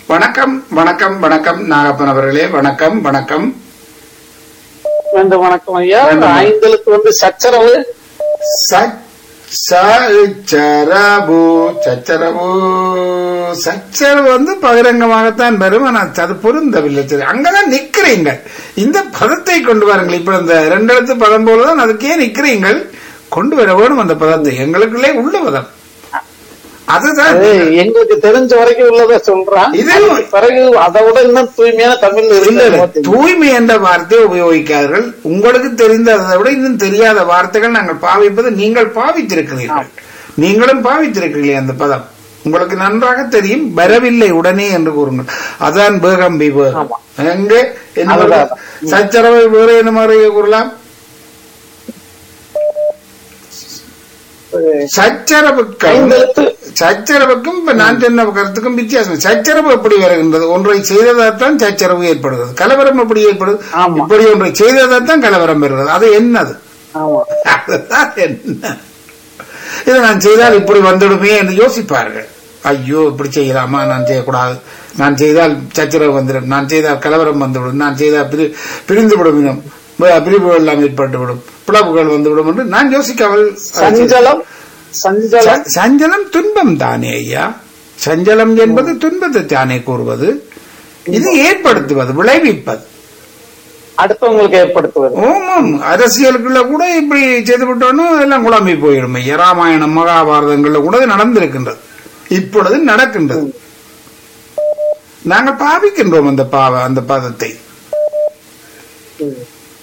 வணக்கம் வணக்கம் வணக்கம் நாகப்பன் அவர்களே வணக்கம் வணக்கம் இந்த வணக்கம் ஐயா வணக்கம். ஐந்தலுக்கு வந்து சச்சரவு சச்சரபு சச்சரபு சச்சரவு வந்து பகிரங்கமாகத்தான் வரும் ஆனால் அது பொருந்தவில்லை சரி அங்கதான் நிக்கிறீங்க இந்த பதத்தை கொண்டு வாருங்கள் இப்ப இந்த ரெண்டு எழுத்து பதம் போலதான் அதுக்கே நிக்கிறீங்கள் கொண்டு வர வேணும் அந்த பதத்தை எங்களுக்குள்ளே உள்ள பதம் அதுதான் அது எங்களுக்கு தெரிஞ்ச வரைக்கும் உள்ளத சொல்றான் இது பிறகு அதை விட இன்னும் தூய்மையான தமிழ் இல்ல, இல்ல. இருக்கு தூய்மை என்ற வார்த்தையை உபயோகிக்காதீர்கள் உங்களுக்கு தெரிந்ததை விட இன்னும் தெரியாத வார்த்தைகள் நாங்கள் பாவிப்பது நீங்கள் பாவித்திருக்கிறீர்கள் நீங்களும் பாவித்திருக்கிறீர்கள் அந்த பதம் உங்களுக்கு நன்றாக தெரியும் வரவில்லை உடனே என்று கூறுங்கள் அதான் வேகம் விவேகம் ஆமா. எங்கே என்ன அதுதான். சச்சரவை வேறு என்ன மாதிரி கூறலாம் சச்சரவுக்கும் ஐந்தெழுத்து சச்சரவுக்கும் இப்ப நான் சொன்ன கருத்துக்கும் வித்தியாசம் சச்சரவு எப்படி வருகின்றது ஒன்றை செய்ததால்தான் சச்சரவு ஏற்படுகிறது கலவரம் எப்படி ஏற்படுது ஆமா. இப்படி ஒன்றை செய்ததால்தான் கலவரம் வருகிறது அது என்னது ஆமா அதுதான் என்ன இதை நான் செய்தால் இப்படி வந்துடுமே என்று யோசிப்பார்கள் ஐயோ இப்படி செய்யலாமா நான் செய்யக்கூடாது நான் செய்தால் சச்சரவு வந்துடும் நான் செய்தால் கலவரம் வந்துவிடும் நான் செய்தால் பிரி பிரிந்து விடும் இனம் ப- பிரிவுகள் எல்லாம் ஏற்பட்டு விடும் பிளவுகள் வந்துவிடும் என்று நான் யோசிக்காமல் சஞ்சலம் சஞ்சலம் ச- சஞ்சலம் துன்பம் தானே ஐயா சஞ்சலம் என்பது துன்பத்தை தானே கூறுவது இது ஏற்படுத்துவது விளைவிப்பது அடுத்தவங்களுக்கு ஏற்படுத்துவது ஓமாம் அரசியலுக்குள்ள கூட இப்படி செய்து விட்டோன்னு எல்லாம் குழம்பி போயிடும் ஐயா ராமாயணம் மகாபாரதங்கள்ல கூட இது நடந்திருக்கின்றது இப்பொழுது நடக்கின்றது நாங்கள் பாவிக்கின்றோம் அந்த பாவ அந்த பதத்தை ம்.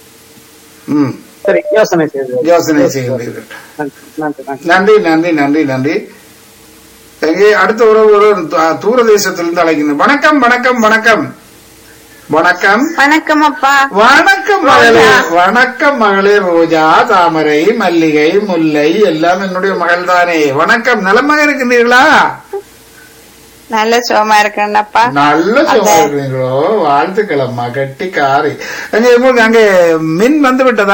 ம் சரி யோசனை செய்து யோசனை செய்கின்றீர்கள் நன்றி, நன்றி நன்றி நன்றி நன்றி நன்றி நன்றி எங்கே அடுத்த உறவு ஒரு து- தூர தேசத்திலிருந்து அழைக்கின்றேன் வணக்கம் வணக்கம் வணக்கம் வணக்கம் வணக்கம் அப்பா வணக்கம் மகளே வணக்கம் மகளே ரோஜா தாமரை மல்லிகை முல்லை எல்லாம் என்னுடைய மகள் தானே வணக்கம் நலமாக இருக்கின்றீர்களா நல்ல சுகமா இருக்கேன்ப்பா நல்ல சும்மா இருக்கிறீங்களோ வாழ்த்துக்கள் அம்மா கட்டி காரி அங்க உங்களுக்கு அங்கே மின் வந்து விட்டதா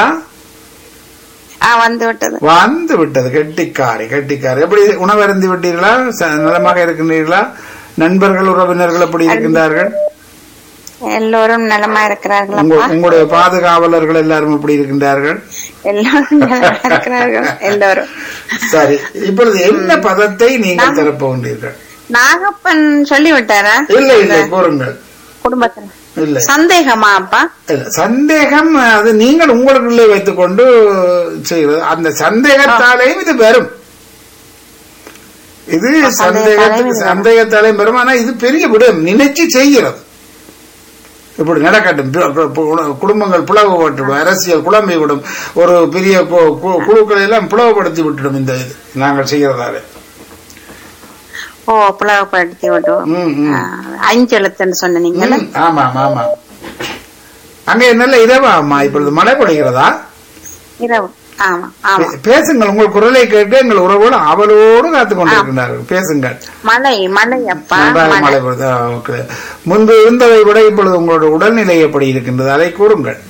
ஆ வந்து விட்டது வந்து விட்டது கெட்டிக்காரி கெட்டிக்காரி எப்படி உணவருந்தி விட்டீர்களா ச- நலமாக இருக்கின்றீர்களா நண்பர்கள் உறவினர்கள் எப்படி இருக்கின்றார்கள் எல்லோரும் நலமா உங்க- இருக்கிறார்களப்பா உங்களுடைய பாதுகாவலர்கள் எல்லாரும் எப்படி இருக்கின்றார்கள் எல்லோரும் நலமா இருக்கிறார்கள் எல்லோரும் சரி இப்பொழுது என்ன பதத்தை நீங்கள் தரப்போகின்றீர்கள் நாகப்பன் சொல்லி விட்டாரா இல்லை இல்லை கூறுங்கள் குடும்பத்துல இல்லை சந்தேகமா அப்பா இல்ல, சந்தேகம் அது நீங்கள் உங்களுக்குள்ளே வைத்துக் கொண்டு செய்கிறது அந்த சந்தேகத்தாலேயும் இது வரும் இது சந்தேகத்துக்கு சந்தேகத்தாலேயும் வரும் ஆனா இது பெரிய விடம் நினைச்சு செய்கிறது இப்படி நடக்கட்டும் பு- பு- பு- குடும்பங்கள் பிளவுபட்டு அரசியல் குழம்பி விடும் ஒரு பெரிய கு- கு- குழுக்களை எல்லாம் பிளவுபடுத்தி விட்டுடும் இந்த இது நாங்கள் செய்கிறதால ஓ புலகப்படுத்தி விடுவோம் ம், ம். அஞ்செழுத்துன்னு சொன்ன நீங்கள ம், ஆமாம் ஆமாம் அங்கே நல்ல இரவா அம்மா இப்பொழுது மழை பொழிகிறதா இரவு ஆமா ஆமா பே- பேசுங்கள் உங்கள் குரலை கேட்டு எங்கள் உறவோடு அவளோடு காத்து கொண்டிருக்கின்றார்கள் பேசுங்கள் மழை மழை அப்பா நன்றாக மழை மழை பொழுது ஆ, ஓகே. முன்பு இருந்ததை விட இப்பொழுது உங்களோட உடல்நிலை எப்படி இருக்கின்றது அதை கூறுங்கள்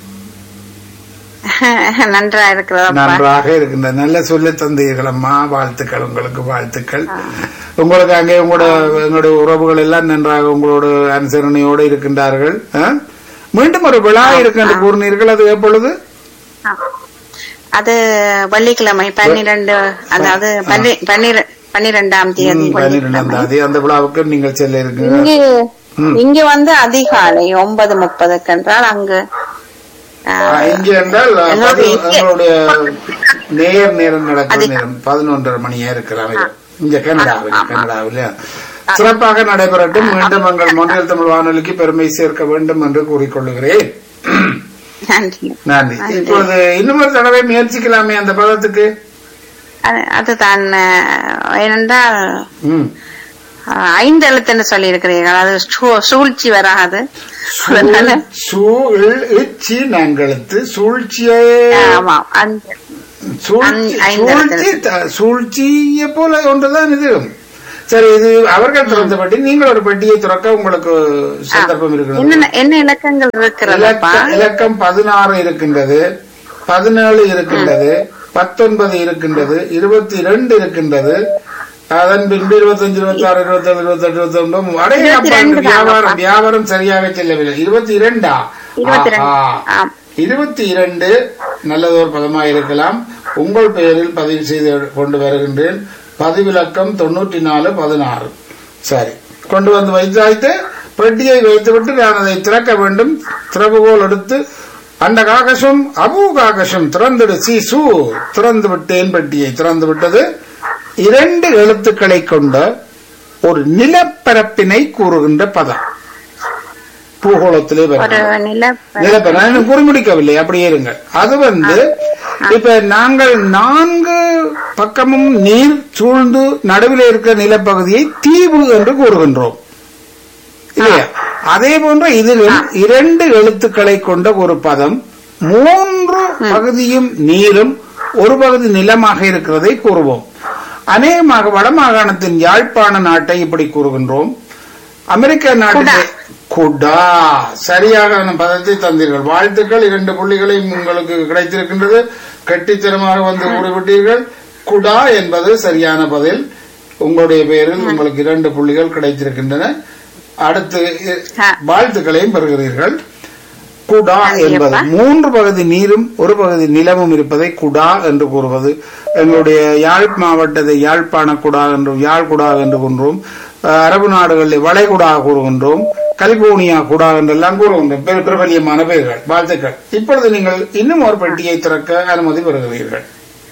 நன்றா இருக்கிறதப்பா நன்றாக இருக்கின்றது நல்ல சொல்லி தந்தீர்கள் அம்மா வாழ்த்துக்கள் உங்களுக்கு வாழ்த்துக்கள் உங்களுக்கு அங்கே உங்களோட எங்களுடைய உறவுகள் எல்லாம் நன்றாக உங்களோட அனுசரணையோடு இருக்கின்றார்கள் ஆ? மீண்டும் ஒரு விழா இருக்கு என்று கூறினீர்கள் அது எப்பொழுது ஆ. அது வெள்ளிக்கிழமை பன்னிரண்டு அதாவது பன்னி- பன்னிர- பன்னிரெண்டாம் தேதி ம், பன்னிரெண்டாம் தேதி அந்த விழாவுக்கு நீங்கள் செல்ல இருக்கீங்க இங்கு இங்க வந்து அதிகாலை ஒன்பது முப்பதுக்கு என்றால் அங்கு ஆ, இங்கே என்றால் எங்களுடைய பதி- இங்கே- எங்களுடைய நேர் நேரம் நடக்கும் நேரம் பதினொன்றரை மணியா இருக்கலாம் இது. இங்க கனடாவில் கனடாவில் சிறப்பாக நடைபெறட்டும் மீண்டும் எங்கள் மொழியல் தமிழ் வானொலிக்கு பெருமை சேர்க்க வேண்டும் என்று கூறிக்கொள்கிறேன் நன்றி நன்றி இப்பொழுது இன்னும் ஒரு தடவை முயற்சிக்கலாமே அந்த பதத்துக்கு அது- அதுதான் ஆ, ஏனென்றால் ம். ஆ, ஐந்து எழுத்துன்னு சொல்லி இருக்கிறீர்கள் அது சூ- சூழ்ச்சி வராது அதனால சூழ் இச்சி நான்கெழுத்து சூழ்ச்சியே ஆமா அந்த சூழ்ச்சி ஐந்து சூழ்ச்சி த- சூழ்ச்சியை போல ஒன்றுதான் இது சரி இது அவர்கள் திறந்த பெட்டி நீங்கள் ஒரு பெட்டியை திறக்க உங்களுக்கு சந்தர்ப்பம் இருக்கிறது என்ன என்ன இலக்கங்கள் இருக்கிறதப்பா இலக்க- இலக்கம் பதினாறு இருக்கின்றது பதினேழு இருக்கின்றது பத்தொன்பது இருக்கின்றது இருபத்தி ரெண்டு இருக்கின்றது அதன் பின்பு இருபத்தஞ்சு இருபத்தி ஆறு இருபத்தி ஏழு இருபத்தி எட்டு இருபத்தி ஒன்பது அடைய இருபத்தி ரெண்டு வியாபாரம் தானப்பா. வியாபாரம் சரியாக செல்லவில்லை இருபத்தி இரண்டா இருபத்தி ரெண்டு. ஆஹா. ஆம். இருபத்தி இரண்டு நல்லதொரு பதமாக இருக்கலாம் உங்கள் பெயரில் பதிவு செய்து கொண்டு வருகின்றேன் பதிவிலக்கம் தொண்ணூற்றி நாலு பதினாறு சரி கொண்டு வந்து வைத்தாய்த்து பெட்டியை வைத்துவிட்டு நான் அதை திறக்க வேண்டும் திறவுகோல் எடுத்து அந்த காகசம் அபு காகசம் திறந்துடு சி சு திறந்து விட்டேன் பெட்டியை திறந்து விட்டது இரண்டு எழுத்துக்களை கொண்ட ஒரு நிலப்பரப்பினை கூறுகின்ற பதம் பூகோளத்திலே ஒரு வருகிறது நில நிலப்பரப்பு நான் இன்னும் குறிமுடிக்கவில்லை அப்படியே இருங்க அது வந்து இப்ப நாங்கள் நான்கு பக்கமும் நீர் சூழ்ந்து நடுவில் இருக்கிற நிலப்பகுதியை தீவு என்று கூறுகின்றோம் இல்லையா அதே போன்ற இதிலும் இரண்டு எழுத்துக்களை கொண்ட ஒரு பதம் மூன்று பகுதியும் நீரும் ஒரு பகுதி நிலமாக இருக்கிறதை கூறுவோம் அநேகமாக வடமாகாணத்தின் யாழ்ப்பாண நாட்டை இப்படி கூறுகின்றோம் அமெரிக்க நாட்டிலே குடா சரியாக பதத்தை தந்தீர்கள் வாழ்த்துக்கள் இரண்டு புள்ளிகளையும் உங்களுக்கு கிடைத்திருக்கின்றது கெட்டித்தனமாக வந்து கூறிவிட்டீர்கள் குடா என்பது சரியான பதில் உங்களுடைய பெயரில் உங்களுக்கு இரண்டு புள்ளிகள் கிடைத்திருக்கின்றன அடுத்து இ- ஆ. வாழ்த்துக்களையும் பெறுகிறீர்கள் குடா நன்றி என்பது அப்பா. மூன்று பகுதி நீரும் ஒரு பகுதி நிலமும் இருப்பதை குடா என்று கூறுவது எங்களுடைய யாழ் மாவட்டத்தை யாழ்ப்பாண குடா என்று யாழ் குடா என்று கூறுகிறோம் அஹ், அரபு நாடுகளில் வளைகுடா கூறுகின்றோம் கலிபோர்னியா குடா என்றெல்லாம் கூறுகின்றோம் பெரு- பிரபல்யமான பெயர்கள் வாழ்த்துக்கள் இப்பொழுது நீங்கள் இன்னும் ஒரு பெட்டியை திறக்க அனுமதி பெறுகிறீர்கள்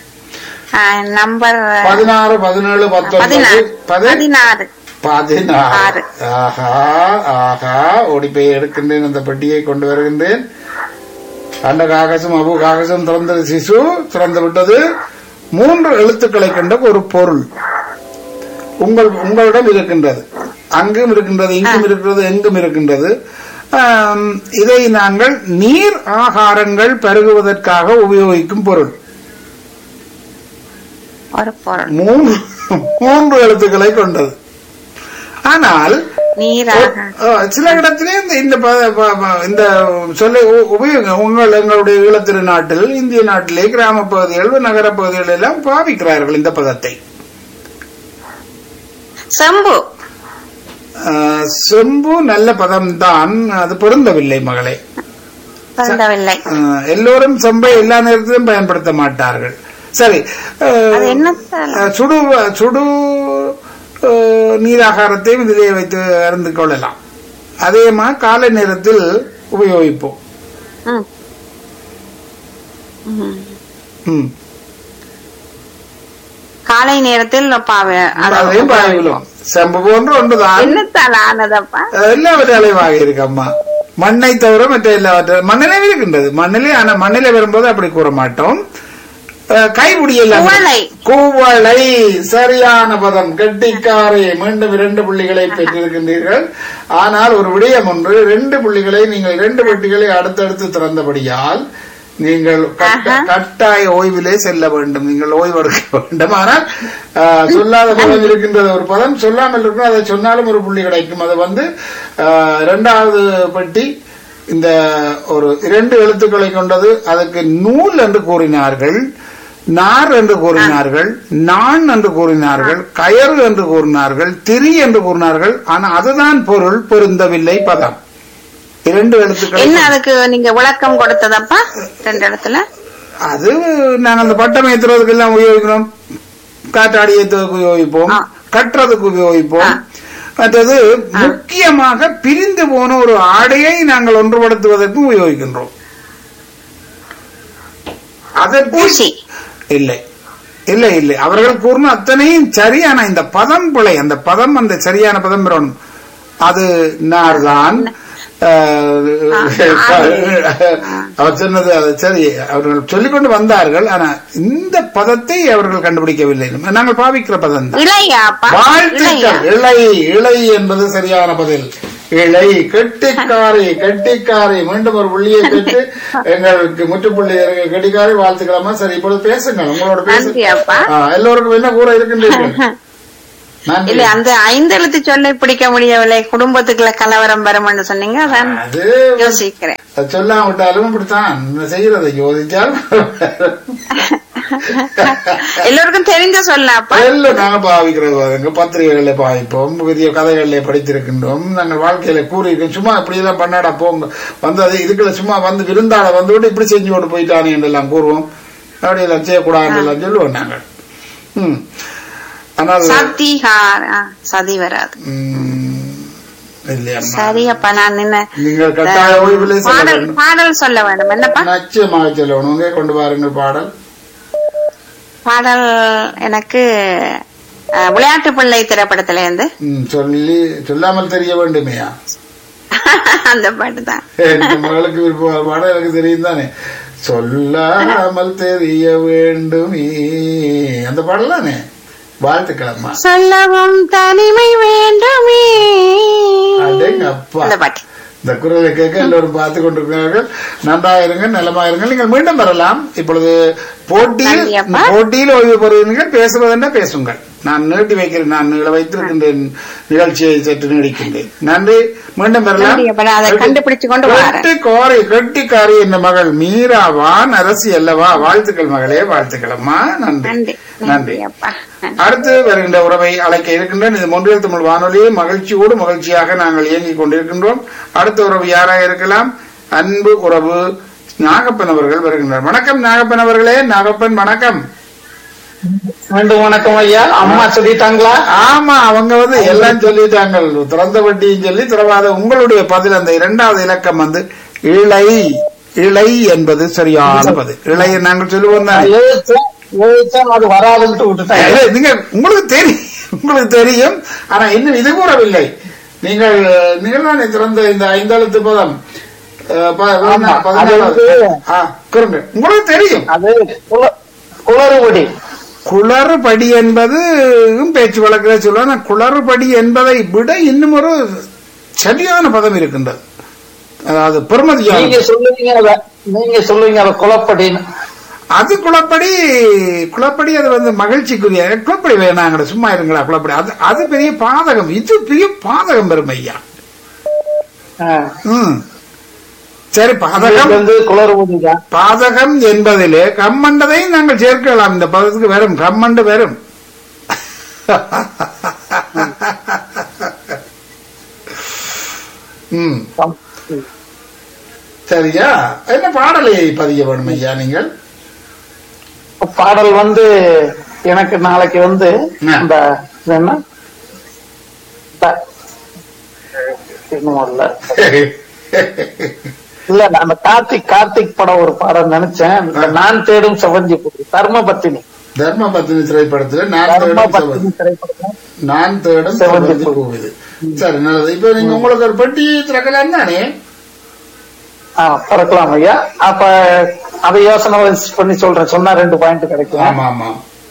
நம்பர் பதினாறு பதினேழு பத்தொன்பது பதினாறு பதி- பதினாறு பதினாறு ஆறு. ஆஹா ஆஹா ஓடி போய் எடுக்கின்றேன் அந்த பெட்டியை கொண்டு வருகின்றேன் அந்த காகசம் அபு காகசம் திறந்தது சிசு திறந்து விட்டது மூன்று எழுத்துக்களை கொண்ட ஒரு பொருள் உங்கள் உங்களிடம் இருக்கின்றது அங்கும் இருக்கின்றது இங்கும் இருக்கிறது எங்கும் இருக்கின்றது ஆம், இதை நாங்கள் நீர் ஆகாரங்கள் பருகுவதற்காக உபயோகிக்கும் பொருள் ஒரு பொருள் மூன்று மூன்று எழுத்துக்களை கொண்டது ஆனால் நீராக அஹ், சில இடத்திலே இந்த இந்த ப- ப- ப- இந்த சொல்லை உ- உபயோக உங்கள் எங்களுடைய ஈழத்திரு நாட்டில் இந்திய நாட்டிலே கிராம பகுதிகள் நகர பகுதிகள் எல்லாம் பாவிக்கிறார்கள் இந்த பதத்தை செம்பு அஹ், செம்பு நல்ல பதம்தான் அது பொருந்தவில்லை மகளே பிறந்தவில்லை அஹ், எல்லோரும் செம்பை எல்லா நேரத்திலும் பயன்படுத்த மாட்டார்கள் சரி அஹ், அது என்னத்தால்? அஹ், சுடு சுடு அஹ், நீராகாரத்தையும் இதிலே வைத்து அருந்து கொள்ளலாம் அதேமா காலை நேரத்தில் உபயோகிப்போம் ம். ம். ம். காலை நேரத்தில் பாவ அதையும் பாவிக்கலாம் செம்பு போன்று ஒன்றுதான் என்னத்தால் ஆனதப்பா எல்லாவற்றையும் அலைவாக இருக்கு அம்மா மண்ணை தவிர மற்ற எல்லாவற்றையும் மண்ணிலே இருக்கின்றது மண்ணிலே ஆனா மண்ணிலே வரும்போது அப்படி கூற மாட்டோம் அஹ், கைப்பிடி எல்லாம் குவளை. குவளை சரியான பதம் கெட்டிக்காரை மீண்டும் இரண்டு புள்ளிகளை பெற்றிருக்கின்றீர்கள் ஆனால் ஒரு விடயம் ஒன்று ரெண்டு புள்ளிகளை நீங்கள் இரண்டு பெட்டிகளை அடுத்தடுத்து திறந்தபடியால் நீங்கள் கட்ட- கட்டாய ஓய்விலே செல்ல வேண்டும் நீங்கள் ஓய்வெடுக்க வேண்டும் ஆனால் அஹ், சொல்லாத பதம் இருக்கின்றது ஒரு பதம் சொல்லாமல் இருக்கும் அதை சொன்னாலும் ஒரு புள்ளி கிடைக்கும் அது வந்து அஹ், இரண்டாவது பெட்டி இந்த ஒரு இரண்டு எழுத்துக்களை கொண்டது அதுக்கு நூல் என்று கூறினார்கள் நார் என்று கூறினார்கள் நான் என்று கூறினார்கள் கயறு என்று கூறினார்கள் திரி என்று கூறினார்கள் ஆனா அதுதான் பொருள் பொருந்தவில்லை பதம் இரண்டு எழுத்துக்களை என்ன அதுக்கு நீங்க விளக்கம் கொடுத்ததப்பா ரெண்டு இடத்துல அது நாங்கள் அந்த பட்டம் ஏத்துறதுக்கு எல்லாம் உபயோகிக்கிறோம் காற்றாடி ஏற்றுவதற்கு உபயோகிப்போம் ஆ. கட்டுறதுக்கு உபயோகிப்போம் மற்றது முக்கியமாக பிரிந்து போன ஒரு ஆடையை நாங்கள் ஒன்றுபடுத்துவதற்கும் உபயோகிக்கின்றோம் அதற்கு ஊசி இல்லை இல்லை இல்லை அவர்கள் கூறின அத்தனையும் சரி ஆனா இந்த பதம் பிழை அந்த பதம் அந்த சரியான பதம் பெறணும் அது நார்தான் அவர் சொன்னது அது சரி அவர்கள் சொல்லிக்கொண்டு வந்தார்கள் ஆனா இந்த பதத்தை அவர்கள் கண்டுபிடிக்கவில்லை நாங்கள் பாவிக்கிற பதம் தான் இளையாப்பா இளையா வாழ்த்துக்கள் இளை இளை என்பது சரியான பதில் இளை கெட்டிக்காரி கெட்டிக்காரி மீண்டும் ஒரு புள்ளியை பெற்று எங்களுக்கு முற்றுப்புள்ளி கெட்டிக்காரி வாழ்த்துக்கலாமா சரி இப்பொழுது பேசுங்கள் உங்களோட நன்றி பேசு அப்பா ஆ, எல்லோருக்கும் என்ன கூற இருக்கின்றீர்கள் நன்றி இல்ல அந்த ஐந்து எழுத்து சொல்லை பிடிக்க முடியவில்லை குடும்பத்துக்குள்ள கலவரம் வரும்னு சொன்னீங்க அதான் அது யோசிக்கிறேன் அது சொல்லாம விட்டாலும் இப்படித்தான் செய்யறதை யோசிச்சால் எல்லோருக்கும் தெரிஞ்ச சொல்லப்பா எல்லாம் நாங்க பாவிக்கிறது பாருங்க பத்திரிகைகளை பாவிப்போம் பெரிய கதைகளிலே படித்திருக்கின்றோம் நாங்கள் வாழ்க்கையில கூறியிருக்கோம் சும்மா இப்படி எல்லாம் பண்ணாடா போங்க வந்தது இதுக்குள்ள சும்மா வந்து விருந்தாள வந்து விட்டு இப்படி செஞ்சு கொண்டு போயிட்டானே என்றெல்லாம் கூறுவோம் அப்படி எல்லாம் செய்யக்கூடாது எல்லாம் சொல்லுவோம் நாங்கள் ம் ஆனால் சதிகார ஆ, சதி வராது ம், இல்லையம்மா சரி அப்பா நான் நின்ன நீங்கள் கட்டாய ஓய்விலே செல்ல பாடல் வேண்டும் பாடல் சொல்ல வேண்டும் என்னப்பா நிச்சயமாக சொல்லணும் உங்க கொண்டு வாருங்கள் பாடல் பாடல் எனக்கு அஹ், விளையாட்டு பிள்ளை திரைப்படத்துல இருந்து ம், சொல்லி சொல்லாமல் தெரிய வேண்டுமையா அந்த பாட்டு தான் என் மகளுக்கு விருப்ப பாடம் எனக்கு தெரியும் தானே சொல்லாமல் தெரிய வேண்டுமே அந்த பாடல் தானே வாழ்த்துக்கிழமா சொல்லவும் தனிமை வேண்டுமே அடேங்க அப்பா அந்த பாட்டு இந்த குரலை கேட்க எல்லோரும் பார்த்து கொண்டிருக்கிறார்கள் நன்றாயிருங்க நலமாயிருங்கள் நீங்கள் மீண்டும் வரலாம் இப்பொழுது போட்டியில் நன்றி அப்பா. போட்டியில் ஓய்வு பெறுவீர்கள் பேசுவதென்றா பேசுங்கள் நான் நீட்டி வைக்கிறேன் நான் நீள வைத்திருக்கின்றேன் நிகழ்ச்சியை சற்று நீடிக்கின்றேன் நன்றி மீண்டும் வரலாம் நன்றி அப்பா, நான் அதை கண்டுபிடிச்சு கொண்டு வரேன். கெட்டி கோரை கெட்டிக்காரி என்ற மகள் மீராவான் அரசி அல்லவா வாழ்த்துக்கள் மகளே வாழ்த்துக்கள் அம்மா நன்றி நன்றி நன்றி நன்றி அப்பா நன்றி. அடுத்து வருகின்ற உறவை அழைக்க இருக்கின்றேன் இது மொன்றியல் தமிழ் வானொலியை மகிழ்ச்சியோடு மகிழ்ச்சியாக நாங்கள் இயங்கிக் கொண்டிருக்கின்றோம் அடுத்த உறவு யாராக இருக்கலாம் அன்பு உறவு நாகப்பன் அவர்கள் வருகின்றார் வணக்கம் நாகப்பன் அவர்களே நாகப்பன் வணக்கம் மீண்டும் வணக்கம் ஐயா அம்மா சொல்லிட்டாங்களா ஆமா அவங்க வந்து எல்லாம் சொல்லிட்டாங்க திறந்த வட்டியும் சொல்லி திறவாத உங்களுடைய பதில் அந்த இரண்டாவது இலக்கம் வந்து இளை இளை என்பது சரியான பதில் இளைய நாங்கள் சொல்லுவோம் தானே எழுத்தேன் எழுத்தேன் அது வராதுன்ட்டு விட்டுட்டேன் இல்ல, நீங்க உங்களுக்கு தெரியும் உங்களுக்கு தெரியும் ஆனா இன்னும் இது கூறவில்லை நீங்கள் நீங்கள் தானே திறந்த இந்த ஐந்தெழுத்து பதம் அஹ், ப- ஆமா, அது பதினாலாவது. வந்து- ஆ, கூறுங்க உங்களுக்கு தெரியும் அது குள- குளறுபடி குளறுபடி என்பது பேச்சு வழக்கில் சொல்லுவாங்க குளறுபடி என்பதை விட இன்னும் ஒரு சரியான பதம் இருக்கின்றது அதாவது நீங்க பெருமதியான சொல்லுவீங்க அத நீங்க சொல்லுவீங்க அத குளப்படின்னு அது குளப்படி குளப்படி அது வந்து மகிழ்ச்சிக்குரிய குளப்படி வேணாங்கட சும்மா இருங்களா குளப்படி அது அது பெரிய பாதகம் இது பெரிய பாதகம் பெரும் ஐயா ஆ. ம் சரி இது பாதகம் வந்து குளறுபடி தான் பாதகம் என்பதிலே கம்மண்டதையும் நாங்கள் சேர்க்கலாம் இந்த பதத்துக்கு வெறும் கம்மண்டு வெறும் ம் சரியா என்ன பாடலை பதிய வேணும் ஐயா நீங்கள் பாடல் வந்து எனக்கு நாளைக்கு வந்து ஆ. இந்த இது என்ன த- இன்னும் வரல இல்ல நான் அந்த கார்த்திக் கார்த்திக் படம் ஒரு படம் நினைச்சேன் இந்த நான் தேடும் செவஞ்சி புது தர்ம பத்தினி தர்ம பத்தினி திரைப்படத்துல நான் தர்ம தேடும் பத்தினி செவன். திரைப்படம் நான் தேடும் செவந்தி செவந்தி பூ. பூவிது சரி நல்லது இப்ப நீங்க உங்களுக்கு ஒரு பெட்டி திறக்கலாம் தானே ஆ, திறக்கலாம் ஐயா அப்ப அதை யோசனை பண்ணி சொல்றேன் சொன்னா ரெண்டு பாயிண்ட் கிடைக்கும் ஆமா ஆமா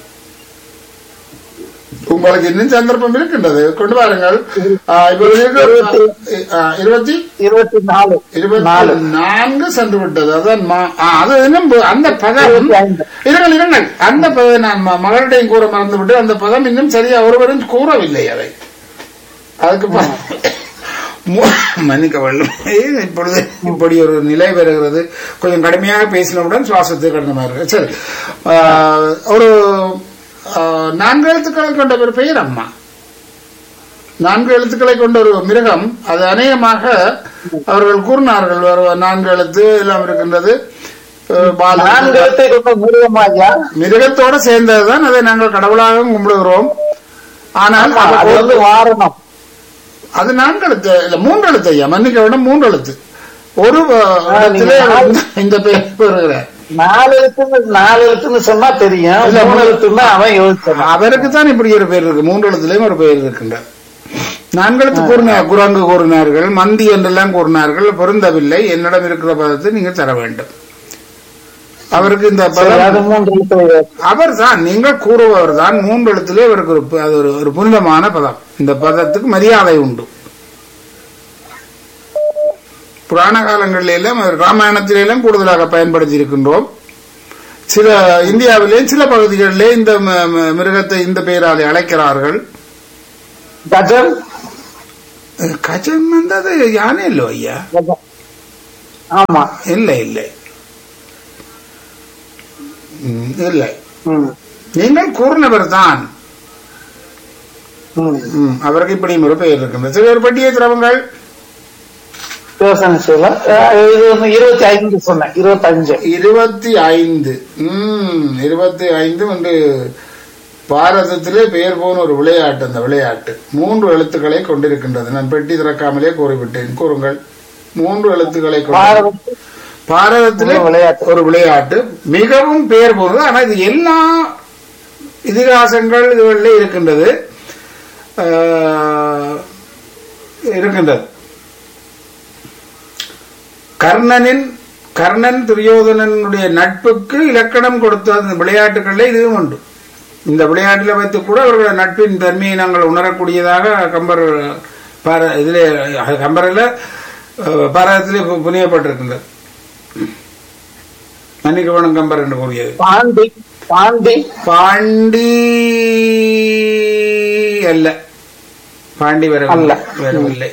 உங்களுக்கு இன்னும் சந்தர்ப்பம் இருக்கின்றது கொண்டு வாருங்கள் ஆ, இப்ப இருக்கு- ஆ, இருபத்தி இருபத்தி நாலு இருபத்தி நாலு நான்கு சென்று விட்டது அதான் மா- ஆ, அது இன்னும் பு- அந்த பதம் இருபத்தி ஐந்து. இருங்கள் இருங்கள் அந்த பதம் நான் ம- மகளிடையும் கூற மறந்து விட்டு அந்த பதம் இன்னும் சரியா ஒருவரும் கூறவில்லை அதை அதுக்கு ப- மு- மன்னிக்க வேண்டும் ஏன் இப்பொழுது இப்படி ஒரு நிலை வருகிறது கொஞ்சம் கடுமையாக பேசினவுடன் சுவாசத்தை கடந்த மாதிரி இருக்கு. சரி ஆ, ஒரு ஆ, நான்கு எழுத்துக்களை கொண்ட ஒரு பெயர் அம்மா நான்கு எழுத்துக்களை கொண்ட ஒரு மிருகம் அது அநேகமாக அவர்கள் கூறினார்கள் ஒரு நான்கு எழுத்து எல்லாம் இருக்கின்றது அஹ், பாலு- நான்கு எழுத்தை கொண்ட மிருகமா ஐயா மிருகத்தோட சேர்ந்ததுதான் அதை நாங்கள் கடவுளாக கும்பிடுகிறோம் ஆனால் ஆமா, அது அது வந்து வாரணம் அது நான்கு எழுத்து இல்ல மூன்று எழுத்து ஐயா மன்னிக்க விட மூன்று எழுத்து ஒரு அஹ், ஆ, இடத்திலே நீங்க நாலு- இந்த பெயர் பெறுகிறார் நாலு எழுத்துன்னு நாலு எழுத்துன்னு சொன்னா தெரியும் இல்ல, மூணு எழுத்துன்னா அவன் யோசிச்சான் அவருக்கு தான் இப்படி ஒரு பெயர் இருக்கு மூன்று எழுத்துலயும் ஒரு பெயர் இருக்கின்றது நான்கெழுத்து கூறினார் குரங்கு கூறினார்கள் மந்தி என்றெல்லாம் கூறினார்கள் பொருந்தவில்லை என்னிடம் இருக்கிற பதத்தை நீங்க தர வேண்டும் அவருக்கு இந்த சரி, அது பதம் மூன்று எழுத்து அவர் தான் நீங்கள் கூறுபவர் தான் மூன்று எழுத்திலே அவருக்கு ஒரு ப- அது ஒரு ஒரு புனிதமான பதம் இந்த பதத்துக்கு மரியாதை உண்டு புராண காலங்களில் எல்லாம் அவர் ராமாயணத்திலே எல்லாம் கூடுதலாக பயன்படுத்தி இருக்கின்றோம் சில இந்தியாவிலே சில பகுதிகளிலே இந்த ம- ம- மிருகத்தை இந்த பெயராலே அழைக்கிறார்கள் கஜம் கஜம் வந்தது யானை இல்லோ ஐயா கஜம் ஆமா இல்லை இல்லை ம், இல்லை ம், நீங்கள் கூறினவர் தான் ம். ம், அவருக்கு இப்படி ஒரு பெயர் இருக்கின்றது சரி ஒரு பட்டியை திரவங்கள் யோசனை செய்யல அஹ், இது வந்து இருபத்தி ஐந்து சொன்னேன் இருபத்தஞ்சு இருபத்தி ஐந்து ம் இருபத்தி ஐந்து என்று பாரதத்திலே பெயர் போன ஒரு விளையாட்டு அந்த விளையாட்டு மூன்று எழுத்துக்களை கொண்டிருக்கின்றது நான் பெட்டி திறக்காமலே கூறிவிட்டேன் கூறுங்கள் மூன்று எழுத்துக்களை கொண்ட பாரதம் பாரதத்திலே ஒரு விளையாட்டு. ஒரு விளையாட்டு மிகவும் பெயர் போனது ஆனா இது எல்லா இதிகாசங்கள் இதுகளில் இருக்கின்றது ஆஹ், இருக்கின்றது கர்ணனின் கர்ணன் துரியோதனனுடைய நட்புக்கு இலக்கணம் கொடுத்த அந்த விளையாட்டுகளில் இதுவும் உண்டு இந்த விளையாட்டில் வைத்து கூட அவர்கள் நட்பின் தன்மையை நாங்கள் உணரக்கூடியதாக கம்பர் பார இதிலே கம்பரில் பாரதத்திலே பு- புனியப்பட்டிருக்கின்றது மன்னிக்கவனம் கம்பர் என்று கூறியது பாண்டி பாண்டி பாண்டி அல்ல பாண்டி வரவில்லை அல்ல. வரவில்லை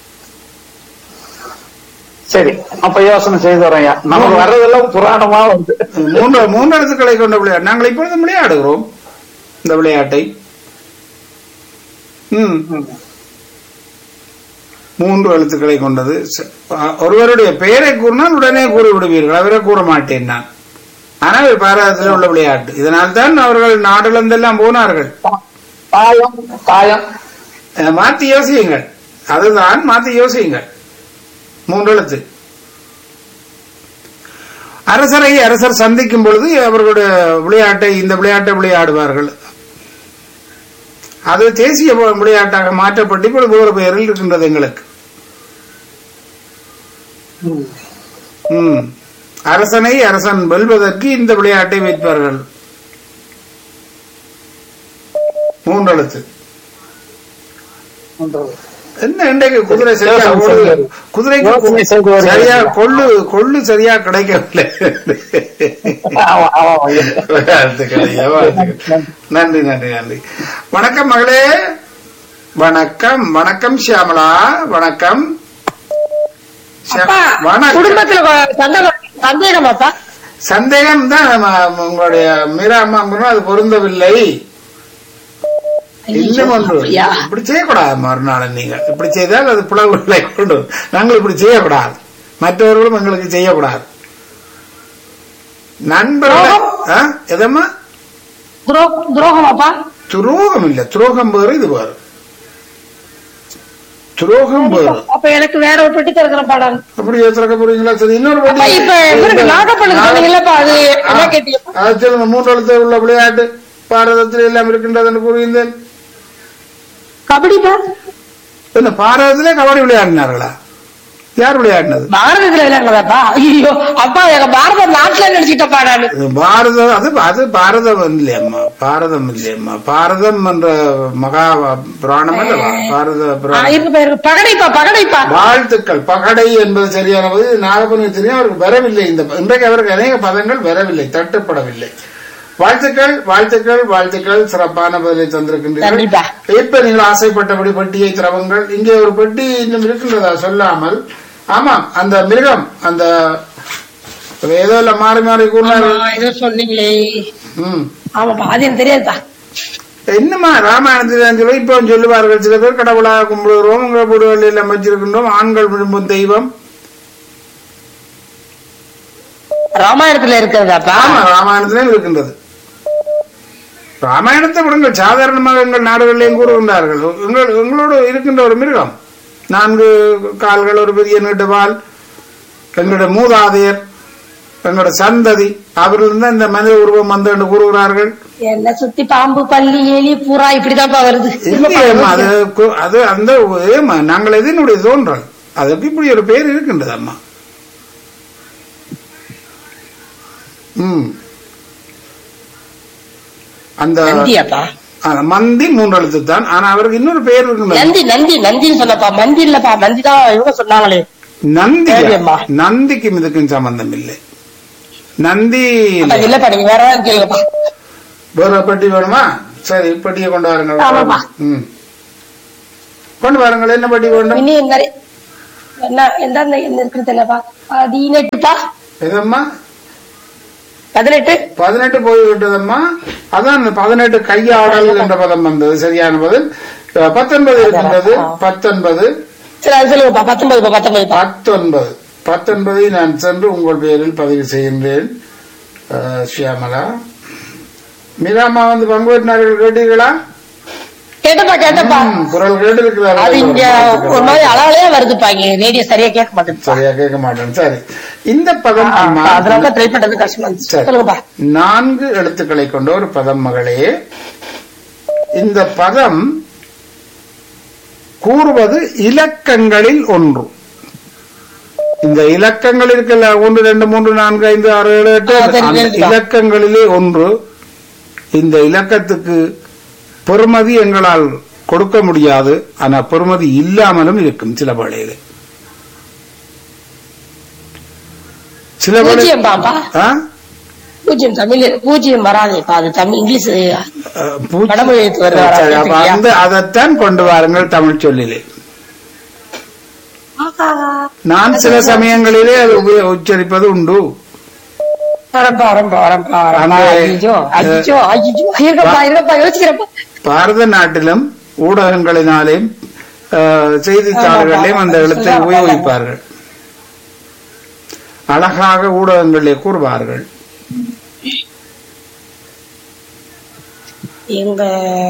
சரி அப்ப யோசனை செய்து வரையா நமக்கு வர்றதெல்லாம் புராணமா வருது மூன்று மூன்று எழுத்துக்களை கொண்ட விளையாட்டு நாங்கள் இப்பொழுது விளையாடுகிறோம் இந்த விளையாட்டை ம் ம். மூன்று எழுத்துக்களை கொண்டது ச- அ- ஒருவருடைய பெயரை கூறினால் உடனே கூறி விடுவீர்கள் அவரை கூற மாட்டேன் நான் ஆனால் இது பாரதத்தில் உள்ள விளையாட்டு இதனால் தான் அவர்கள் நாடுலந்தெல்லாம் போனார்கள் தா- தாயம் தாயம் அஹ், மாத்தி யோசியுங்கள் அதுதான் மாத்தி யோசியுங்கள் மூன்று எழுத்து அரசரை அரசர் சந்திக்கும் பொழுது அவர்களுடைய விளையாட்டை இந்த விளையாட்டை விளையாடுவார்கள் அது தேசிய வி- விளையாட்டாக மாற்றப்பட்டு இப்பொழுது வேறு பெயரில் இருக்கின்றது எங்களுக்கு ம். ம். அரசனை அரசன் வெல்வதற்கு இந்த விளையாட்டை வைப்பார்கள் மூன்று எழுத்து ஒன்றது. என்ன இன்றைக்கு குதிரை சரியா யோசனை ஓடுது செய்வாரு. குதிரைக்கு யோசனை செய்து வருகிறார். சரியா கொள்ளு கொள்ளு சரியா கிடைக்கவில்லை ஆமா, ஆமா, ஐயா. வாழ்த்துக்கள் ஐயா, வாழ்த்துக்கள். நன்றி நன்றி நன்றி வணக்கம் மகளே வணக்கம் வணக்கம் சியாமலா வணக்கம் சியா- அப்பா, வணக்கம் குடும்பத்துல கொ- சந்தேகம் சந்தேகமாப்பா சந்தேகம் தான் உங்களுடைய மீரா அம்மா கூறினா அது பொருந்தவில்லை இன்னும் ஒன்று அப்படியா? இப்படி செய்யக்கூடாது மறுநாள் நீங்க இப்படி செய்தால் அது புலவுகளை கொண்டு வரும். நாங்கள் இப்படி செய்யக்கூடாது மற்றவர்களும் எங்களுக்கு செய்யக்கூடாது நண்பர்கள் ஆ? எதம்மா துரோ- துரோகமாப்பா துரோகம் இல்ல துரோகம் வேறு இது வேறு துரோகம் வேறு அப்ப எனக்கு வேற ஒரு பெட்டி திறக்கிற பாடம் அப்படி திறக்க போறீங்களா சரி இன்னொரு அப்பா, வாட்டி- இப்ப இவருக்கு நாகப்பள்ளி சொன்னீங்கல்லப்பா அது என்ன கேட்டீங்க அது சொல்லுங்க மூன்று எழுத்து உள்ள விளையாட்டு பாரதத்தில் எல்லாம் இருக்கின்றது என்று கூறுகின்றேன் கபடிப்பா என்ன பாரதத்திலே கபடி விளையாடினார்களா யார் விளையாடினது பாரதத்துல விளையாடுறதாப்பா ஐயோ அப்பா எங்க பாரத நாட்டுல நினைச்சிட்டப்பா நானு இது பாரதம் அது அது பாரதம் இல்லையம்மா பாரதம் இல்லையம்மா பாரதம் என்ற மகா புராணம் அல்லவா பாரத ஆ, புராணம் இருக்கு பேரு பகடைப்பா பகடைப்பா வாழ்த்துக்கள் பகடை என்பது சரியானது நாகப்பனுக்கு தெரியும் அவருக்கு வரவில்லை இந்த இன்றைக்கு அவருக்கு அநேக பதங்கள் வரவில்லை தட்டுப்படவில்லை வாழ்த்துக்கள் வாழ்த்துக்கள் வாழ்த்துக்கள் சிறப்பான பதிலை தந்திருக்கின்றீர்கள் நன்றிப்பா. இப்ப நீங்கள் ஆசைப்பட்டபடி பெட்டியை திரவங்கள் இங்கே ஒரு பெட்டி இன்னும் இருக்கின்றதா சொல்லாமல் ஆமாம் அந்த மிருகம் அந்த ஏதோ இல்ல மாறி மாறி கூறினார் ஆமா, ஏதோ சொன்னீங்களே ம் ஆமாப்பா அது எனக்கு தெரியாதுப்பா என்னம்மா ராமாயணத்தில் சொல்லி இப்போ சொல்லுவார்கள் சில பேர் கடவுளாக கும்பிடுகிறோம் உங்களை வீடுகளில் வச்சிருக்கின்றோம் ஆண்கள் விரும்பும் தெய்வம் ராமாயணத்துல இருக்கிறதாப்பா ஆமா ராமாயணத்திலும் இருக்கின்றது ராமாயணத்தை விடுங்கள் சாதாரணமாக எங்கள் நாடுகளிலேயும் கூறுகின்றார்கள் எங்கள் எங்களோடு இருக்கின்ற ஒரு மிருகம் நான்கு கால்கள் ஒரு பெரிய நீட்டு வால் எங்களுடைய மூதாதையர் எங்களுடைய சந்ததி அவர்கள் தான் இந்த மனித உருவம் வந்து என்று கூறுகிறார்கள் என்ன சுத்தி பாம்பு பள்ளி எலி புறா இப்படிதான்ப்பா வருது இல்லையேம்மா, அது கு- அது அந்த ஏம்மா, நாங்கள் எதனுடைய தோன்றல் அதுக்கு இப்படி ஒரு பேர் இருக்கின்றது அம்மா ம் அந்த நந்தியாப்பா ஆ, மந்தி மூன்று எழுத்து தான் ஆனா அவருக்கு இன்னொரு பேர் இருக்கின்றது நந்தி நந்தி நந்தின்னு சொன்னப்பா மந்தி இல்லப்பா மந்தி தான் இவங்க சொன்னாங்களே நந்தி சரிம்மா. நந்திக்கும் இதுக்கும் சம்பந்தம் இல்லை நந்தி அப்பா, இல்லப்பா நீங்க வேற ஏதாவது கேளுங்கப்பா வேற பெட்டி வேணுமா சரி பெட்டியை கொண்டு வாருங்கள் ஆமாப்பா. ம் கொண்டு வாருங்கள் என்ன பெட்டி வேண்டும் இனி நிறைய என்ன எந்த என்ன இருக்குன்னு தெரியலப்பா பதினெட்டுப்பா எதம்மா பதினெட்டு பதினெட்டு போய்விட்டதம்மா அதான் அந்த பதினெட்டு கையாடல் என்ற பதம் வந்தது சரியான பதில் அஹ், பத்தொன்பது இருக்கின்றது பத்தொன்பது சரி அது சொல்லுங்கப்பா பத்தொன்பதுப்பா பத்தொன்பதுப்பா பத்தொன்பது பத்தொன்பதை நான் சென்று உங்கள் பெயரில் பதிவு செய்கின்றேன் அஹ், ஷியாமலா மீராமா வந்து பங்கு பெற்றினார்கள் கேட்டீர்களா கேட்டப்பா கேட்டப்பா ம், குரல் கேட்டிருக்கிறார்கள் அது இங்க ஒரு மாதிரி அளவுலயே வருதுப்பா இங்க ரேடியோ சரியா கேட்க மாட்டேங்குது சரியா கேட்க மாட்டேன் சரி இந்த பதம் அம்மா அதனால ட்ரை பண்றது கஷ்டமா இருந்துச்சு சரி. சொல்லுங்கப்பா நான்கு எழுத்துக்களை கொண்ட ஒரு பதம் மகளே இந்த பதம் கூறுவது இலக்கங்களில் ஒன்று இந்த இலக்கங்கள் இருக்குல்ல ஒன்று ரெண்டு மூன்று நான்கு ஐந்து ஆறு ஏழு எட்டு ஆ, சரி, அந்த தெரிஞ்சுப்பா. இலக்கங்களிலே ஒன்று இந்த இலக்கத்துக்கு பெறுமதி எங்களால் கொடுக்க முடியாது ஆனா பெறுமதி இல்லாமலும் இருக்கும் சில வேளையில சில வேளை பூஜ்ஜியம் பாப்பா ஆ? பூஜ்ஜியம் தமிழ் பூஜ்ஜியம் வராதேப்பா அது தமிழ் இங்கிலீஷ் அஹ், பூச்சி- வடமொழி எழுத்து வருதா? சரி, அப்ப அந்த அதைத்தான் கொண்டு வாருங்கள் தமிழ் சொல்லிலே நான் சில சமயங்களிலே அது உப- உச்சரிப்பது உண்டு வரப்பா வரப்பா வரப்பா வரப்பா அந்த- ஐயோ ஐயோ ஐயோ இருக்கப்பா இருக்கப்பா யோசிக்கிறப்பா பாரத நாட்டிலும் ஊடகங்களினாலேயும் அஹ், செய்தித்தாள்களிலும் அந்த எழுத்தை உபயோகிப்பார்கள் அழகாக ஊடகங்களிலே கூறுவார்கள் எங்க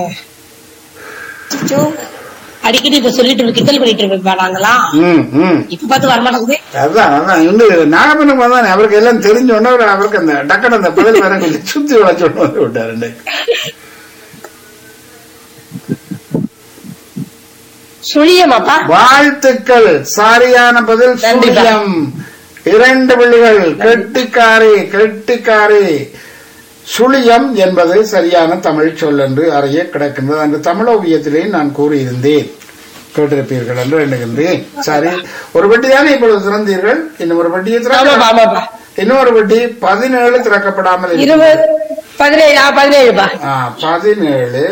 ஐயோ, அடிக்கடி இப்ப சொல்லிட்டு இருக்கு, கிண்டல் பண்ணிட்டு இருப்பா நாங்களாம் ம் ம் இப்ப பார்த்து வரமாட்டேங்குது அதான் அதான் இன்னும் நாகப்பனுக்கு வந்தானே அவருக்கு எல்லாம் தெரிஞ்ச உடனே அவர் அவருக்கு அந்த டக்குனு அந்த பதில் வேற கொஞ்சம் சுத்தி வளைச்சு கொண்டு வந்து விட்டாரு சுழியமாப்பா வாழ்த்துக்கள் சரியான பதில் நன்றிப்பா. சுழியம் இரண்டு பிள்ளைகள் கெட்டிக்காரி கெட்டிக்காரி சுழியம் என்பது சரியான தமிழ் சொல் என்று அறிய கிடக்கின்றது அந்த தமிழோவியத்திலே நான் கூறியிருந்தேன் கேட்டிருப்பீர்கள் என்று எண்ணுகின்றேன் சரி ஒரு பெட்டி தானே இப்பொழுது திறந்தீர்கள் இன்னும் ஒரு பெட்டியை ஆமாப்பா திறக்க ஆமாப்பா இன்னொரு பெட்டி பதினேழு திறக்கப்படாமல் இருக்கிறது. இருபது பதினேழு ஆ, பதினேழுப்பா ஆ, பதினேழு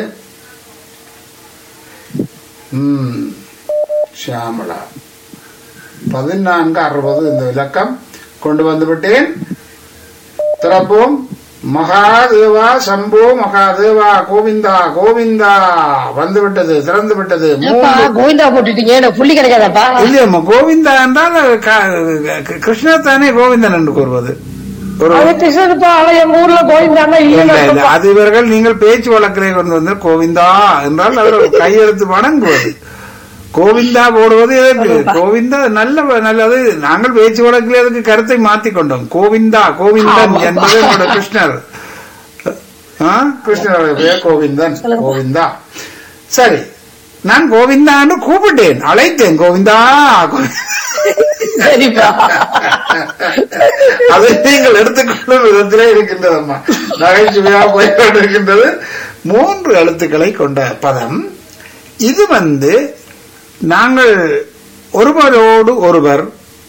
ம் ஷியாமலா பதினான்கு அறுபது இந்த இலக்கம் கொண்டு வந்து விட்டேன் திறப்போம் மகாதேவா சம்போ மகாதேவா கோவிந்தா கோவிந்தா வந்து விட்டது திறந்து விட்டது ஏப்பா, மூன்று கோவிந்தா போட்டுட்டீங்க எனக்கு புள்ளி கிடைக்காதப்பா இல்லையம்மா கோவிந்தா என்றால் க- கிருஷ்ணா தானே கோவிந்தன் என்று கூறுவது ஒரு அது கிருஷ்ணனுப்பா அவன் எங்க ஊர்ல கோவிந்தான்னா இல்ல இல்ல இல்ல அது இவர்கள் நீங்கள் பேச்சு வழக்கிலே கொண்டு வந்து கோவிந்தா என்றால் அவர் கையெழுத்து வணங்குவது கோவிந்தா போடுவது எதற்கு கோவிந்தா நல்ல நல்லது நாங்கள் பேச்சு வழக்கிலே அதுக்கு கருத்தை மாற்றிக் கொண்டோம் கோவிந்தா கோவிந்தன் என்பது என்னோட கிருஷ்ணர் ஆ? கிருஷ்ணருடைய பெயர் கோவிந்தன் கோவிந்தா சரி நான் கோவிந்தா என்று கூப்பிட்டேன் அழைத்தேன் கோவிந்தா கோவிந்தா. சரிப்பா அதை நீங்கள் எடுத்துக்கொள்ளும் விதத்திலே இருக்கின்றதம்மா நகைச்சுவையாக போய் கொண்டிருக்கின்றது மூன்று எழுத்துக்களை கொண்ட பதம் இது வந்து நாங்கள் ஒருவரோடு ஒருவர்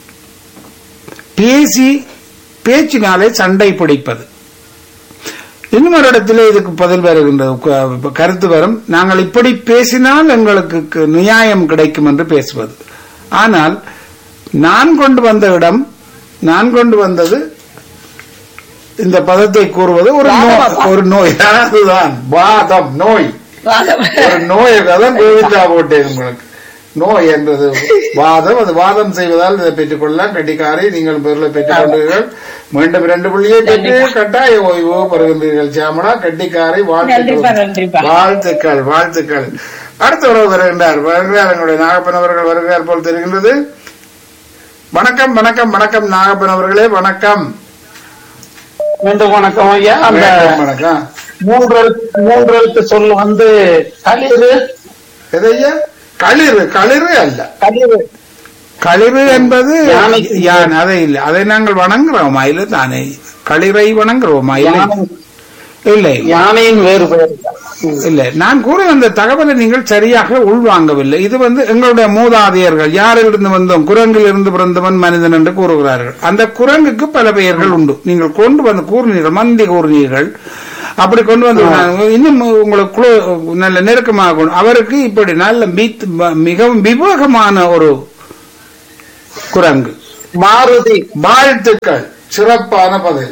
பேசி பேச்சினாலே சண்டை பிடிப்பது இன்னும் ஒரு இடத்துல இதுக்கு பதில் வருகின்றது க- கருத்து வரும் நாங்கள் இப்படி பேசினால் எங்களுக்கு க- நியாயம் கிடைக்கும் என்று பேசுவது ஆனால் நான் கொண்டு வந்த இடம் நான் கொண்டு வந்தது இந்த பதத்தை கூறுவது ஒரு நோய் ஒரு நோய் அதுதான் வாதம் நோய் ஒரு நோயை தான் கோவிந்தா போட்டேன் உங்களுக்கு நோய் என்றது வாதம் அது வாதம் செய்வதால் இதை பெற்றுக் கொள்ளலாம் கட்டிக்காரை நீங்கள் பொருளை பெற்றுக் கொண்டீர்கள் மீண்டும் இரண்டு புள்ளியை பெற்று கட்டாய ஓய்வு பெறுகின்றீர்கள் சியாமலா கட்டிக்காரை நன்றிப்பா, வாழ்த்துக்கள் நன்றிப்பா. வாழ்த்துக்கள் வாழ்த்துக்கள் அடுத்த உறவு வருகின்றார் வருகிறார் எங்களுடைய நாகப்பன் அவர்கள் வருகிறார் போல் தெரிகின்றது வணக்கம் வணக்கம் வணக்கம் நாகப்பன் அவர்களே வணக்கம் மீண்டும் வணக்கம் ஐயா அந்த வணக்கம், வணக்கம் மூன்று எழுத்து- மூன்று எழுத்து சொல் வந்து களிறு எதையா களிறு களிறு அல்ல களிறு களிறு என்பது யானைக்கு யான் அதை இல்லை அதை நாங்கள் வணங்குறோமா இல்லை தானே களிரை வணங்குறோமா இல்லை யானை- இல்லை யானையின் வேறு பெயர் இல்லை நான் கூற வந்த தகவலை நீங்கள் சரியாக உள்வாங்கவில்லை இது வந்து எங்களுடைய மூதாதையர்கள் யாரிலிருந்து வந்தோம் குரங்கில் இருந்து பிறந்தவன் மனிதன் என்று கூறுகிறார்கள் அந்த குரங்குக்கு பல பெயர்கள் உண்டு நீங்கள் கொண்டு வந்து கூறினீர்கள் மந்தி கூறினீர்கள் அப்படி கொண்டு வந்து இன்னும் உங்களுக்கு குழு- நல்ல நெருக்கமாக கொண்டு- அவருக்கு இப்படி நல்ல மித்- மிகவும் விவேகமான ஒரு குரங்கு மாருதி வாழ்த்துக்கள் சிறப்பான பதில்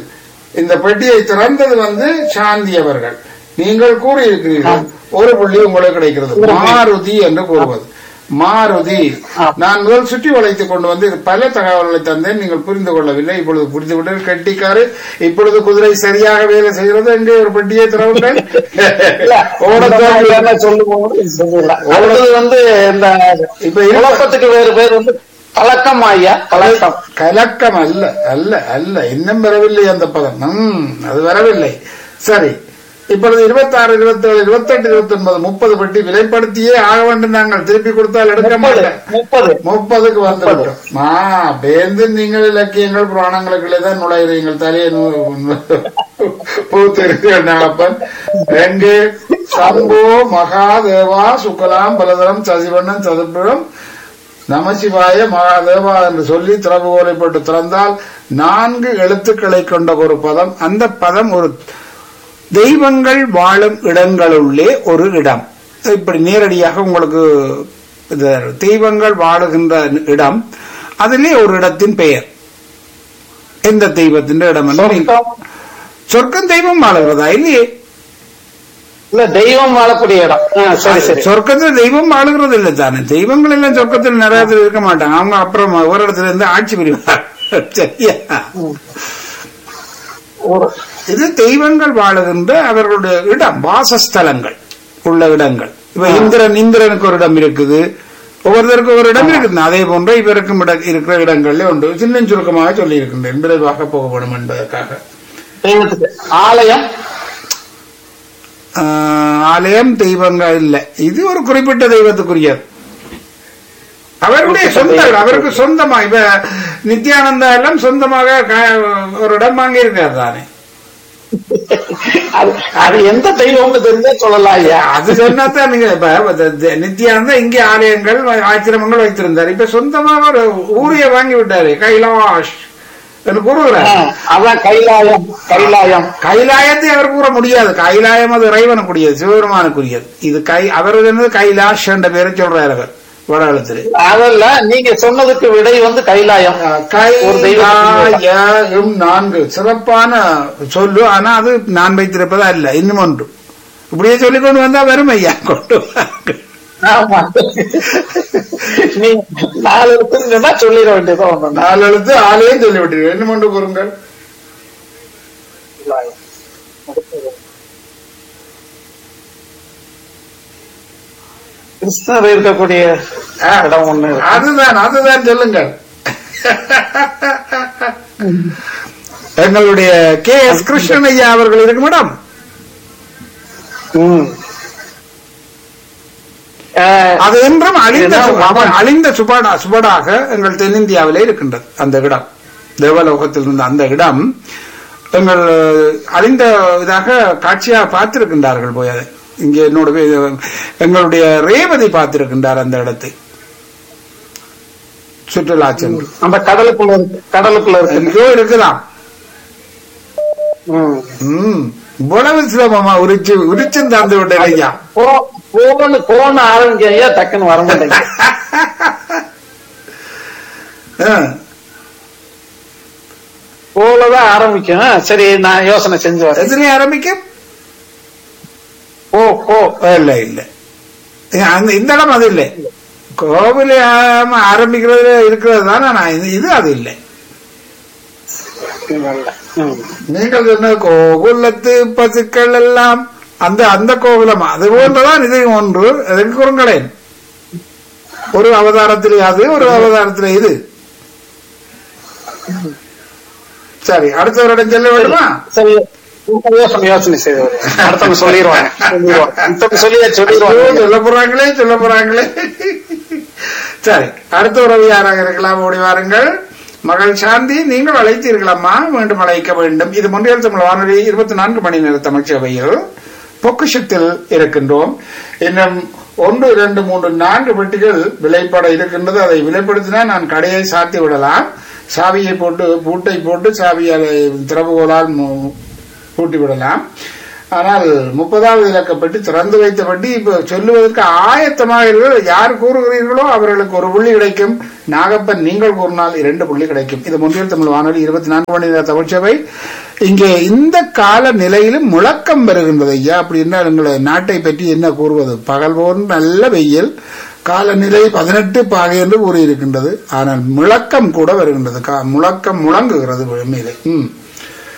இந்த பெட்டியை திறந்தது வந்து சாந்தி அவர்கள் நீங்கள் கூறியிருக்கிறீர்கள் ஒரு புள்ளி உங்களுக்கு கிடைக்கிறது மாருதி என்று கூறுவது மாருதி நான் முதல் சுற்றி வளைத்துக் கொண்டு வந்து பல தகவல்களை தந்தேன் நீங்கள் புரிந்து கொள்ளவில்லை இப்பொழுது புரிந்து விட்டு கட்டிக்காரு இப்பொழுது குதிரை சரியாக வேலை செய்கிறது எங்கே ஒரு பெட்டியை திறவுங்கள் இல்ல, ஓடத்தான் என்ன சொல்லும்போது சொல்லிடலாம். அடுத்தது வந்து இந்த இப்ப இருக்க- குழப்பத்துக்கு வேறு பேர் வந்து கலக்கம் ஐயா கலக்கம் கலக்கம் அல்ல அல்ல அல்ல இன்னும் வரவில்லை அந்த பதம் ம், அது வரவில்லை சரி இப்பொழுது இருபத்தாறு இருபத்தேழு இருபத்தெட்டு இருபத்தி ஒன்பது முப்பது பெட்டி விலைப்படுத்தியே ஆக வேண்டும் நாங்கள் திருப்பி கொடுத்தால் எடுக்க முப்பது மாட்டேன் முப்பது முப்பதுக்கு வந்து விட்டோம் ஆ பேந்து நீங்கள் இலக்கியங்கள் புராணங்களுக்குள்ளே தான் நுழைகிறீங்கள் தலையை பூத்திருக்க நாகப்பன் ரெண்டு சம்போ மகாதேவா சுக்கலாம் பலதரம் சசிவண்ணன் சதுர்புரம் நமசிவாய மகாதேவா என்று சொல்லி திறவுகோலை போட்டு திறந்தால் நான்கு எழுத்துக்களை கொண்ட ஒரு பதம் அந்த பதம் ஒரு தெய்வங்கள் வாழும் இடங்களுள்ளே ஒரு இடம் இப்படி நேரடியாக உங்களுக்கு இது தெய்வங்கள் வாழுகின்ற இடம் அதிலே ஒரு இடத்தின் பெயர் எந்த தெய்வத்தின் இடம் என்று நீங்க- சொர்க்கம் சொர்க்கம் தெய்வம் வாழுகிறதா இல்லையே இல்ல தெய்வம் வாழக்கூடிய இடம் ஆ, சரி சரி சொர்க்கத்தில் தெய்வம் வாழுகிறது இல்லை தானே தெய்வங்கள் எல்லாம் சொர்க்கத்தில் நிறைய பேர் இருக்க மாட்டாங்க அவங்க அப்புறம் ஒரு இடத்துல இருந்து ஆட்சி புரிவாங்க சரியா ஒரு இது தெய்வங்கள் வாழுகின்ற அவர்களுடைய இடம் வாசஸ்தலங்கள் உள்ள இடங்கள் இப்ப இந்திரன் இந்திரனுக்கு ஒரு இடம் இருக்குது ஒவ்வொருத்தருக்கும் ஒரு இடம் இருக்குது அதே போன்ற இவருக்கும் இட- இருக்கிற இடங்கள்ல உண்டு சின்ன சுருக்கமாக சொல்லி இருக்கின்றேன் விரைவாக போகப்படும் என்பதற்காக தெய்வத்துக்கு ஆலயம் ஆஹ், ஆலயம் தெய்வங்கள் இல்லை இது ஒரு குறிப்பிட்ட தெய்வத்துக்குரியது அவருடைய சொந்த அவருக்கு சொந்தமா இப்ப நித்யானந்தா எல்லாம் சொந்தமாக க- ஒரு இடம் வாங்கி இருக்காரு தானே அது அது எந்த தெய்வம்னு தெரிஞ்சா சொல்லலாம் ஐயா அது சொன்னாதான் நீங்க இப்ப த- த- நித்யானந்தா இங்கே ஆலயங்கள் ஆச்சிரமங்கள் வைத்திருந்தார் இப்ப சொந்தமாக ஒரு ஊரைய வாங்கி விட்டாரு கைலாஷ் என்று ஆ, கூறுகிறார் அதான் கைலாயம் கைலாயம் கைலாயத்தை அவர் கூற முடியாது கைலாயம் அது இறைவனுக்குரியது சிவபெருமானுக்குரியது இது கை அவர் என்னது கைலாஷ் என்ற பேரை சொல்றாரு அவர் வடகாலத்தில் அதல்ல நீங்க சொன்னதுக்கு விடை வந்து கைலாயம் ஒரு தெய்வத்துக்கு கைலாயம் நான்கு சிறப்பான சொல்லு ஆனா அது நான் வைத்திருப்பதா இல்ல இன்னும் ஒன்று இப்படியே சொல்லி கொண்டு வந்தா வரும் ஐயா கொண்டு வாங்க. ஆமா நீ நாலு இருக்குன்னா சொல்லிட வேண்டியதான் ஒண்ணு நாலு எழுத்து ஆலையும் சொல்லிவிட்டீர்கள் இன்னும் ஒன்று கூறுங்கள் கிருஷ்ணர் இருக்கக்கூடிய ஆ, இடம் ஒண்ணு இருக்கு. அதுதான் அதுதான் சொல்லுங்கள் எங்களுடைய கே எஸ் கிருஷ்ணன் ஐயா அவர்கள் இருக்கும் இடம் ம். ஆ, அது என்றும் அழிந்த இதுதான் சு- அவன் அழிந்த சுபடா சுபடாக எங்கள் தென்னிந்தியாவிலே இருக்கின்றது அந்த இடம் தேவலோகத்தில் இருந்த அந்த இடம் எங்கள் அழிந்த இதாக காட்சியாக பார்த்திருக்கின்றார்கள் போய் அதை இங்கே என்னோட வே- எங்களுடைய ரேவதி பார்த்திருக்கின்றார் அந்த இடத்தை சுற்றுலா சென்று அந்த கடலுக்குள்ள இருக்கு கடலுக்குள்ள இருக்கு எங்கேயோ இருக்குதாம் ம். ம் இவ்வளவு சிரமமா உரிச்சு உரிச்சும் தந்து விட்டேன் ஐயா போ- போன்னு போன்னு ஆரம்பிக்க ஐயா டக்குன்னு வர மாட்டேங்க ஆ. போலதான் ஆரம்பிக்கும் சரி நான் யோசனை செஞ்சு வரேன் எத்தனை ஆரம்பிக்கும் போ போ இல்ல இல்ல ஏ, அந்த இந்த இடம் அது இல்லை கோவில் ஆ- ஆரம்பிக்கிறதுல இருக்கிறது தானே நான் இது- இது அது இல்லை ம். நீங்கள் சொன்ன கோகுலத்து பசுக்கள் எல்லாம் அந்த அந்த கோகுலம் அது போன்றதான் இது ஒன்று அதற்கு குறுங்களேன் ஒரு அவதாரத்திலே அது ஒரு அவதாரத்திலே இது சரி அடுத்தவரிடம் செல்ல வேண்டுமா சரி இந்த யோசனை யோசனை செய்து வரேன். அடுத்தவங்க சொல்லிடுவாங்க சொல்லிடுவாங்க. அடுத்தவங்க சொல்லியா ஐயோ, சொல்லிடுவாங்க சொல்ல போறாங்களே சொல்ல போறாங்களே சரி அடுத்த உறவு யாராக இருக்கலாம் ஓடி வாருங்கள் மகள் சாந்தி நீங்கள் அழைத்தீர்களம்மா மீண்டும் அழைக்க வேண்டும் இது முன்னியல் தமிழ் வானொலி இருபத்தி நான்கு மணி நேர தமிழ்ச்சபையில் பொக்குஷத்தில் இருக்கின்றோம் இன்னும் ஒன்று இரண்டு மூன்று நான்கு பெட்டிகள் விலைப்பட இருக்கின்றது அதை விலைப்படுத்தினா நான் கடையை சாத்தி விடலாம் சாவியை போட்டு பூட்டை போட்டு சாவியால் திறவுகோலால் மு- பூட்டி விடலாம் ஆனால் முப்பதாவது இலக்கப்பட்டு திறந்து வைத்தபடி இப்ப சொல்லுவதற்கு ஆயத்தமாக இருக்கிற யார் கூறுகிறீர்களோ அவர்களுக்கு ஒரு புள்ளி கிடைக்கும் நாகப்பன் நீங்கள் கூறினால் இரண்டு புள்ளி கிடைக்கும் இது முன்னில் தமிழ் வானொலி இருபத்தி நான்கு மணி நேர தமிழ்ச்சபை இங்கே இந்த கால நிலையிலும் முழக்கம் பெறுகின்றது ஐயா அப்படின்னா எங்களை நாட்டை பற்றி என்ன கூறுவது பகல் போன்று நல்ல வெயில் காலநிலை பதினெட்டு பாகை என்று கூறியிருக்கின்றது ஆனால் முழக்கம் கூட வருகின்றது கா- முழக்கம் முழங்குகிறது மேலே ம்